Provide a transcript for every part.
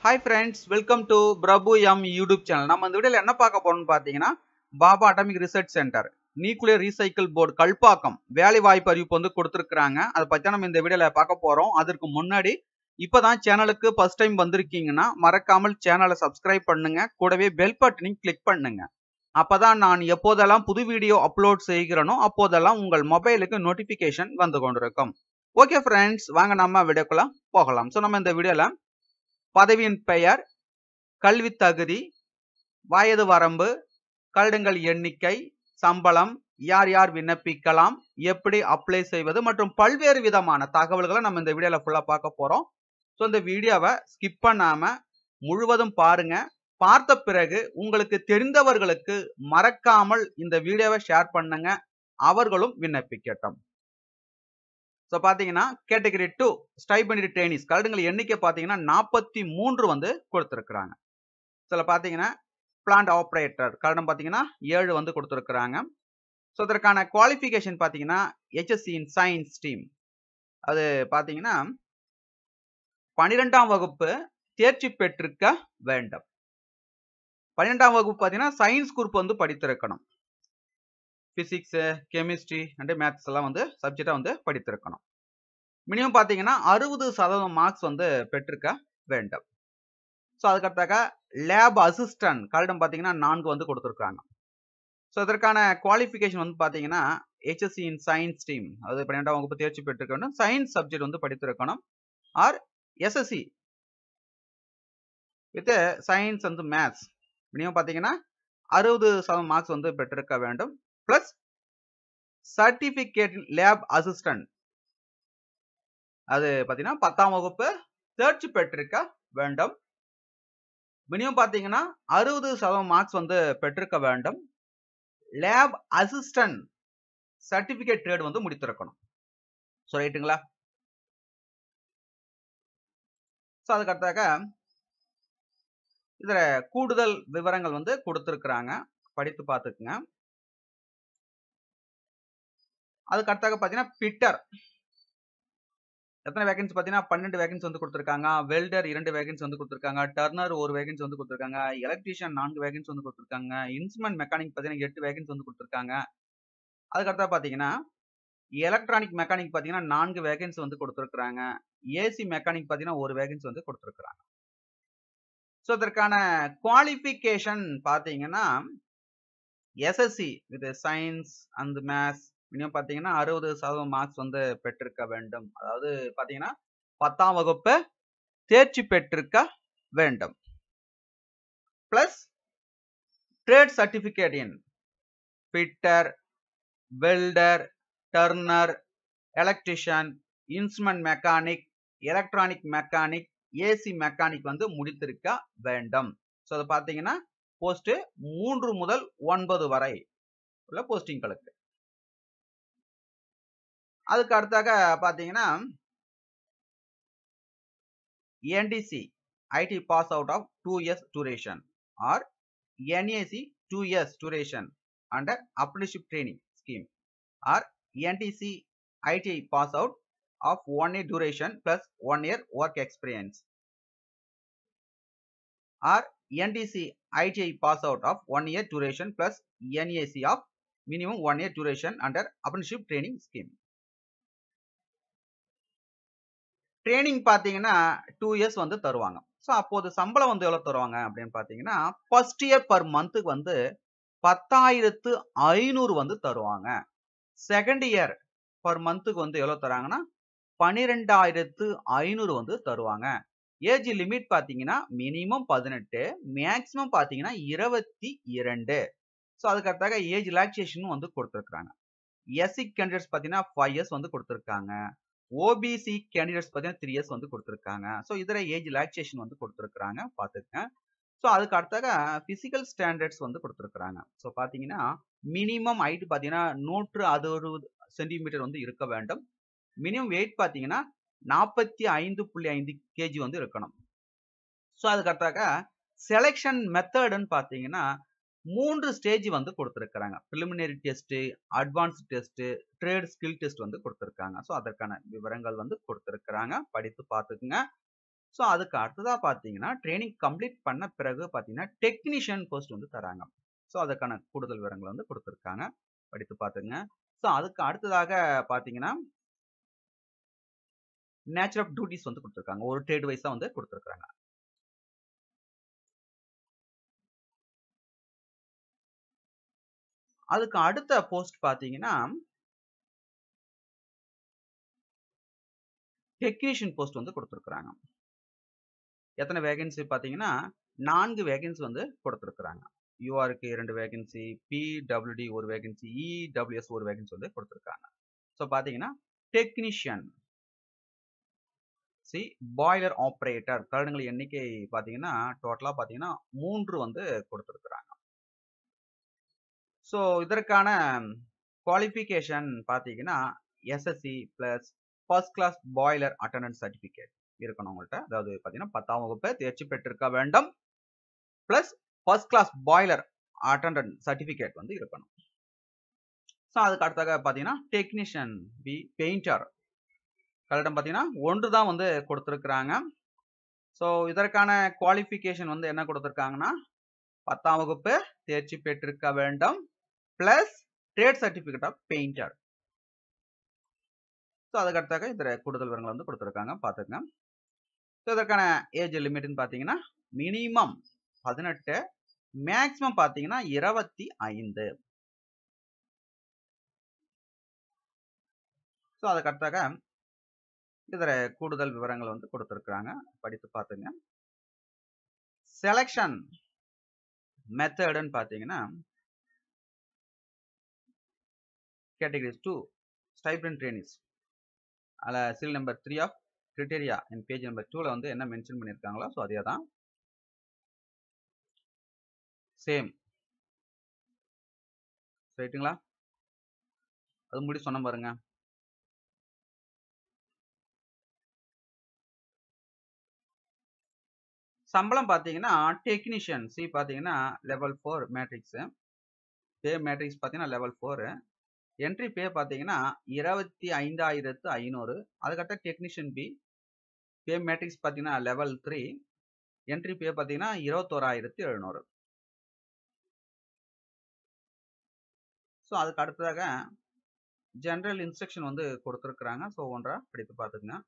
Hi friends welcome to Prabhu M YouTube channel நம்ம இந்த வீடியோவில் என்ன பார்க்க போறோம்னு பார்த்தீங்கன்னா Bhabha atomic research centre nuclear recycle board Kalpakkam வேலை வாய்ப்பு அறிவிப்பு வந்து கொடுத்துருக்காங்க அதை பற்றி நம்ம இந்த வீடியோவில் பார்க்க போகிறோம் அதற்கு முன்னாடி இப்போதான் சேனலுக்கு ஃபர்ஸ்ட் டைம் வந்திருக்கீங்கன்னா மறக்காமல் சேனலை சப்ஸ்கிரைப் பண்ணுங்க கூடவே பெல் பட்டனையும் கிளிக் பண்ணுங்க அப்பதான் நான் எப்போதெல்லாம் புது வீடியோ அப்லோட் செய்கிறேனோ அப்போதெல்லாம் உங்கள் மொபைலுக்கு நோட்டிஃபிகேஷன் வந்து கொண்டிருக்கும் ஓகே ஃப்ரெண்ட்ஸ் வாங்க நம்ம வீடியோக்குள்ள போகலாம் ஸோ நம்ம இந்த வீடியோவில் பதவியின் பெயர் கல்வி தகுதி வயது வரம்பு கல்டங்கள் எண்ணிக்கை சம்பளம் யார் யார் விண்ணப்பிக்கலாம் எப்படி அப்ளை செய்வது மற்றும் பல்வேறு விதமான தகவல்களை நம்ம இந்த வீடியோவில் ஃபுல்லாக பார்க்க போகிறோம் ஸோ இந்த வீடியோவை ஸ்கிப் பண்ணாம முழுவதும் பாருங்க பார்த்த பிறகு உங்களுக்கு தெரிந்தவர்களுக்கு மறக்காமல் இந்த வீடியோவை ஷேர் பண்ணுங்க அவர்களும் விண்ணப்பிக்கட்டும் ஸோ பார்த்தீங்கன்னா கேட்டகரி டூ ஸ்டைபண்ட் டென்னிஸ் கரடுங்கள் எண்ணிக்கை பார்த்தீங்கன்னா நாற்பத்தி மூன்று வந்து கொடுத்துருக்குறாங்க சில பார்த்தீங்கன்னா பிளான்ட் ஆப்ரேட்டர் கரடம் பார்த்தீங்கன்னா ஏழு வந்து கொடுத்துருக்குறாங்க ஸோ அதற்கான குவாலிஃபிகேஷன் பார்த்தீங்கன்னா ஹெச்எஸ்சி இன் சயின்ஸ் டீம் அது பார்த்தீங்கன்னா பன்னிரெண்டாம் வகுப்பு தேர்ச்சி பெற்றிருக்க வேண்டும் பன்னிரெண்டாம் வகுப்பு பார்த்தீங்கன்னா சயின்ஸ் குரூப் வந்து படித்திருக்கணும் பிசிக்ஸு கெமிஸ்ட்ரி அண்டு மேத்ஸ் எல்லாம் வந்து சப்ஜெக்டாக வந்து படித்திருக்கணும் மினிமம் பார்த்தீங்கன்னா அறுபது சதவீதம் மார்க்ஸ் வந்து பெற்றிருக்க வேண்டும் ஸோ அதுக்கடுத்தாக லேப் அசிஸ்டன்ட் கல்டம் பார்த்தீங்கன்னா நான்கு வந்து கொடுத்துருக்காங்க ஸோ இதற்கான குவாலிஃபிகேஷன் வந்து பார்த்தீங்கன்னா ஹெச்எஸ்சி இன் சயின்ஸ் டீம் அதாவது பன்னெண்டாம் வகுப்பு தேர்ச்சி பெற்றிருக்க வேண்டும் சயின்ஸ் சப்ஜெக்ட் வந்து படித்திருக்கணும் or SSC with science and maths minimum பார்த்தீங்கன்னா அறுபது சதவீதம் மார்க்ஸ் வந்து பெற்றிருக்க வேண்டும் பிளஸ் சர்டிபிகேட் லேப் அசிஸ்டன்ட் அது பார்த்தீங்கன்னா பத்தாம் வகுப்பு தேர்ச்சி பெற்றிருக்க வேண்டும் மினிமம் பார்த்தீங்கன்னா அறுபது சதவீதம் மார்க்ஸ் வந்து பெற்றிருக்க வேண்டும் லேப் அசிஸ்டன்ட் சர்டிபிகேட் ட்ரேட் வந்து முடித்திருக்கணும் ஸோ ரைட்டுங்களா ஸோ அதுக்கடுத்தாக இதில் கூடுதல் விவரங்கள் வந்து கொடுத்துருக்குறாங்க படித்து பார்த்துக்குங்க அதுக்கு அடுத்தாக பார்த்தீங்கன்னா பிட்டர் எத்தனை வேகன்சி பார்த்தீங்கன்னா பன்னெண்டு வேகன்சி வந்து கொடுத்துருக்காங்க வெல்டர் இரண்டு வேகன்சி வந்து கொடுத்துருக்காங்க டர்னர் ஒரு வேகன்சி வந்து கொடுத்துருக்காங்க எலக்ட்ரீஷியன் நான்கு வேகன்சி வந்து கொடுத்துருக்காங்க இன்ஸ்ட்ருமெண்ட் மெக்கானிக் பார்த்தீங்கன்னா எட்டு வேகன்சி வந்து கொடுத்துருக்காங்க அதுக்கடுத்தா பார்த்தீங்கன்னா எலக்ட்ரானிக் மெக்கானிக் பார்த்தீங்கன்னா நான்கு வேகன்சி வந்து கொடுத்துருக்குறாங்க ஏசி மெக்கானிக் பார்த்தீங்கன்னா ஒரு வேகன்சி வந்து கொடுத்துருக்குறாங்க ஸோ இதற்கான குவாலிஃபிகேஷன் பார்த்தீங்கன்னா SSC with science and maths minimum பார்த்தீங்கன்னா அறுபது சதவீதம் மார்க்ஸ் வந்து பெற்றிருக்க வேண்டும் அதாவது பார்த்தீங்கன்னா பத்தாம் வகுப்பு தேர்ச்சி பெற்றிருக்க வேண்டும் plus trade certificate in fitter welder turner electrician instrument mechanic electronic mechanic AC mechanic வந்து முடித்திருக்க வேண்டும் ஸோ அதை பார்த்தீங்கன்னா போஸ்ட் மூன்று முதல் ஒன்பது வரை உள்ள போஸ்டிங்களுக்கு அதுக்கு அடுத்தாக பார்த்தீங்கன்னா NTC IT pass out of two years duration or NAC two years duration under apprenticeship training scheme or NTC ITI pass out of one year duration plus one year work experience or NDC ITI pass out of one year duration plus NAC of minimum one year duration under apprenticeship training scheme. Training பார்த்தீங்கன்னா two years வந்து தருவாங்க so அப்போது சம்பளம் வந்து எவ்வளோ தருவாங்க அப்படின்னு பார்த்தீங்கன்னா ஃபர்ஸ்ட் இயர் பர் மந்த்துக்கு வந்து பத்தாயிரத்து ஐநூறு வந்து தருவாங்க செகண்ட் இயர் பர் மந்த்துக்கு வந்து எவ்வளோ தராங்கன்னா பனிரெண்டாயிரத்து ஐநூறு வந்து தருவாங்க ஏஜ் லிமிட் பார்த்தீங்கன்னா மினிமம் பதினெட்டு மேக்ஸிமம் பார்த்தீங்கன்னா இருபத்தி இரண்டு ஸோ அதுக்கடுத்தாக ஏஜ் ரிலாக்ஸேஷனும் வந்து கொடுத்துருக்குறாங்க எஸ்சி கேண்டிடேட்ஸ் பார்த்தீங்கன்னா ஃபைவ் இயர்ஸ் வந்து கொடுத்துருக்காங்க ஓபிசி கேண்டிடேட்ஸ் பார்த்தீங்கன்னா த்ரீ இயர்ஸ் வந்து கொடுத்துருக்காங்க ஸோ இதில் ஏஜ் ரிலாக்ஸேஷன் வந்து கொடுத்துருக்குறாங்க பார்த்துக்கங்க ஸோ அதுக்கு அடுத்தாக ஃபிசிக்கல் ஸ்டாண்டர்ட்ஸ் வந்து கொடுத்துருக்குறாங்க ஸோ பார்த்தீங்கன்னா மினிமம் ஹைட் பார்த்தீங்கன்னா நூற்று அறுபது சென்டிமீட்டர் வந்து இருக்க வேண்டும் மினிமம் வெயிட் பார்த்தீங்கன்னா நாற்பத்தி ஐந்து புள்ளி ஐந்து கேஜி வந்து இருக்கணும் ஸோ அதுக்கடுத்தாக செலெக்ஷன் மெத்தடுன்னு பார்த்தீங்கன்னா மூன்று ஸ்டேஜ் வந்து கொடுத்துருக்குறாங்க preliminary test advance test trade skill test வந்து கொடுத்துருக்காங்க ஸோ அதற்கான விவரங்கள் வந்து கொடுத்துருக்குறாங்க படித்து பார்த்துக்குங்க ஸோ அதுக்கு அடுத்ததா பார்த்தீங்கன்னா ட்ரைனிங் கம்ப்ளீட் பண்ண பிறகு பார்த்தீங்கன்னா டெக்னீஷியன் போஸ்ட் வந்து தராங்க ஸோ அதுக்கான கூடுதல் விவரங்களை வந்து கொடுத்துருக்காங்க படித்து பார்த்துங்க ஸோ அதுக்கு அடுத்ததாக பார்த்தீங்கன்னா நேச்சர் ஆஃப் டியூட்டிஸ் வந்து கொடுத்துருக்காங்க ஒரு ட்ரேட் வைஸாக வந்து கொடுத்துருக்காங்க அதுக்கு அடுத்த போஸ்ட் பார்த்தீங்கன்னா டெக்னீஷியன் போஸ்ட் வந்து கொடுத்துருக்குறாங்க எத்தனை வேகன்சி பார்த்தீங்கன்னா நான்கு வேகன்சி வந்து கொடுத்துருக்குறாங்க யூஆருக்கு இரண்டு வேகன்சி பிடபிள்யூடி ஒரு வேகன்சி இடபிள்யூஎஸ் ஒரு வேகன்சி வந்து கொடுத்துருக்காங்க ஸோ பார்த்தீங்கன்னா டெக்னீஷியன் சி பாய்லர் ஆப்ரேட்டர் கரடுங்கள் எண்ணிக்கை பார்த்தீங்கன்னா டோட்டலாக பார்த்தீங்கன்னா மூன்று வந்து கொடுத்துருக்குறாங்க ஸோ இதற்கான குவாலிஃபிகேஷன் பார்த்தீங்கன்னா SSC plus first class boiler attendance certificate இருக்கணும் உங்கள்கிட்ட அதாவது பார்த்தீங்கன்னா பத்தாம் வகுப்பை தேர்ச்சி பெற்றிருக்க வேண்டும் plus first class boiler attendant certificate வந்து இருக்கணும் ஸோ அதுக்கு அடுத்தாக பார்த்தீங்கன்னா டெக்னீஷியன் பி பெயிண்டர் கலடம் பார்த்தீங்கன்னா ஒன்று தான் வந்து கொடுத்துருக்குறாங்க ஸோ இதற்கான குவாலிஃபிகேஷன் வந்து என்ன கொடுத்துருக்காங்கன்னா பத்தாம் வகுப்பு தேர்ச்சி பெற்றிருக்க வேண்டும் plus trade certificate of painter so அதுக்கு அடுத்தாக இதில் கூடுதல் விவரங்கள் வந்து கொடுத்துருக்காங்க பார்த்துக்கங்க ஸோ இதற்கான ஏஜ் லிமிட்னு பார்த்தீங்கன்னா மினிமம் பதினெட்டு மேக்ஸிமம் பார்த்தீங்கன்னா இருபத்தி ஐந்து ஸோ அதுக்கு அடுத்தாக இதில் கூடுதல் விவரங்கள் வந்து கொடுத்துருக்குறாங்க படித்து பார்த்துங்க செலெக்ஷன் மெத்தடுன்னு பார்த்தீங்கன்னா கேட்டகரிஸ் டூ ஸ்டைப்ரன் ட்ரெயினிஸ் அதில் சீல் நம்பர் த்ரீ ஆஃப் கிரிட்டேரியா என் பேஜ் நம்பர் டூவில் வந்து என்ன மென்ஷன் பண்ணியிருக்காங்களோ ஸோ அதே தான் சேம் ரைட்டுங்களா அது முடி சொன்ன பாருங்க சம்பளம் பார்த்தீங்கன்னா டெக்னீஷியன் சி பார்த்தீங்கன்னா level four matrix pay matrix பார்த்தீங்கன்னா லெவல் ஃபோரு என்ட்ரி பே பார்த்தீங்கன்னா இருபத்தி ஐந்தாயிரத்து ஐநூறு அதுக்கடுத்த டெக்னீஷியன் பி பே மேட்ரிக்ஸ் பார்த்தீங்கன்னா லெவல் த்ரீ என்ட்ரி பே பார்த்தீங்கன்னா இருபத்தோராயிரத்து எழுநூறு ஸோ அதுக்கு அடுத்ததாக ஜென்ரல் இன்ஸ்ட்ரக்ஷன் வந்து கொடுத்துருக்குறாங்க ஸோ ஒன்றா படித்து பார்த்துக்குங்க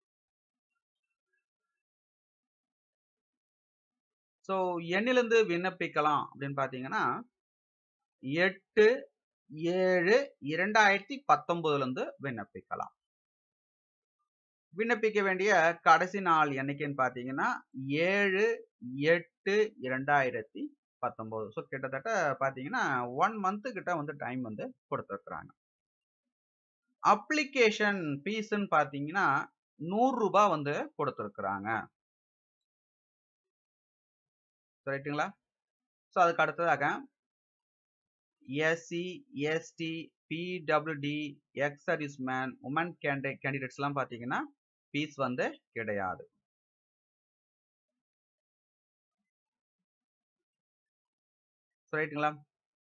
ஸோ எண்ணிலிருந்து விண்ணப்பிக்கலாம் அப்படின்னு பார்த்தீங்கன்னா எட்டு ஏழு இரண்டாயிரத்தி பத்தொன்பதுலேருந்து விண்ணப்பிக்கலாம் விண்ணப்பிக்க வேண்டிய கடைசி நாள் என்னைக்குன்னு பார்த்தீங்கன்னா ஏழு எட்டு இரண்டாயிரத்தி பத்தொம்போது ஸோ கிட்டத்தட்ட பார்த்தீங்கன்னா ஒன் மந்த்து கிட்ட வந்து டைம் வந்து கொடுத்துருக்குறாங்க அப்ளிகேஷன் ஃபீஸ்ன்னு பார்த்தீங்கன்னா நூறுரூபா வந்து கொடுத்துருக்குறாங்க ரைட்டுங்களா ஸோ அதுக்கு அடுத்ததாக SC ST PWD ex service man woman கேண்டே கேண்டிடேட்ஸ்லாம் பார்த்தீங்கன்னா ஃபீஸ் வந்து கிடையாது ரைட்டுங்களா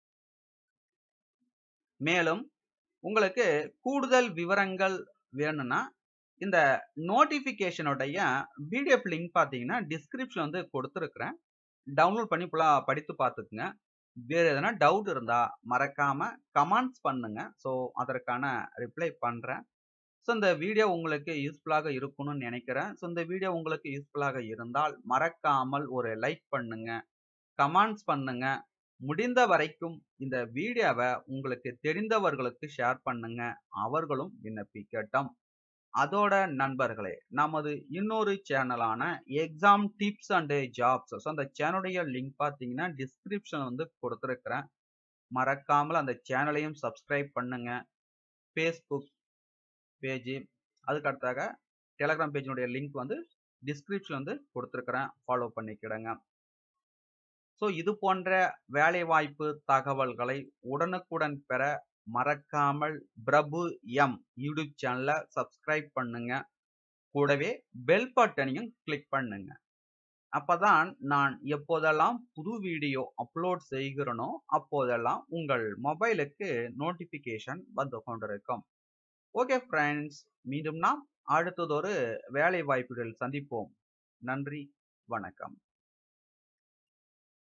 மேலும் உங்களுக்கு கூடுதல் விவரங்கள் வேணும்னா இந்த நோட்டிஃபிகேஷனுடைய பிடிஎஃப் லிங்க் பார்த்தீங்கன்னா டிஸ்கிரிப்ஷன் வந்து கொடுத்துருக்குறேன் டவுன்லோட் பண்ணி ஃபுல்லாக படித்து பார்த்துக்குங்க வேறு எதனா டவுட் இருந்தால் மறக்காமல் கமெண்ட்ஸ் பண்ணுங்க ஸோ அதற்கான ரிப்ளை பண்ணுறேன் ஸோ இந்த வீடியோ உங்களுக்கு யூஸ்ஃபுல்லாக இருக்கும்னு நினைக்கிறேன் ஸோ இந்த வீடியோ உங்களுக்கு யூஸ்ஃபுல்லாக இருந்தால் மறக்காமல் ஒரு லைக் பண்ணுங்க கமெண்ட்ஸ் பண்ணுங்க முடிந்த வரைக்கும் இந்த வீடியோவை உங்களுக்கு தெரிந்தவர்களுக்கு ஷேர் பண்ணுங்க அவர்களும் விண்ணப்பிக்கட்டும் அதோட நண்பர்களே நமது இன்னொரு சேனலான exam tips and jobs so அந்த சேனலுடைய லிங்க் பார்த்தீங்கன்னா டிஸ்கிரிப்ஷன் வந்து கொடுத்துருக்குறேன் மறக்காமல் அந்த சேனலையும் சப்ஸ்கிரைப் பண்ணுங்க ஃபேஸ்புக் பேஜ் அதுக்கு அடுத்தாக டெலகிராம் பேஜினுடைய லிங்க் வந்து டிஸ்கிரிப்ஷன் வந்து கொடுத்துருக்குறேன் ஃபாலோ பண்ணிக்கிடுங்க ஸோ இது போன்ற வேலைவாய்ப்பு தகவல்களை உடனுக்குடன் பெற மறக்காமல் பிரபு எம் யூடியூப் சேனலை சப்ஸ்கிரைப் பண்ணுங்க கூடவே பெல் பட்டனையும் கிளிக் பண்ணுங்க அப்பதான் நான் எப்போதெல்லாம் புது வீடியோ அப்லோட் செய்கிறனோ அப்போதெல்லாம் உங்கள் மொபைலுக்கு நோட்டிஃபிகேஷன் வந்து கொண்டிருக்கும் ஓகே ஃப்ரெண்ட்ஸ் மீண்டும் நாம் அடுத்ததொரு வேலை வாய்ப்புகள் சந்திப்போம் நன்றி வணக்கம்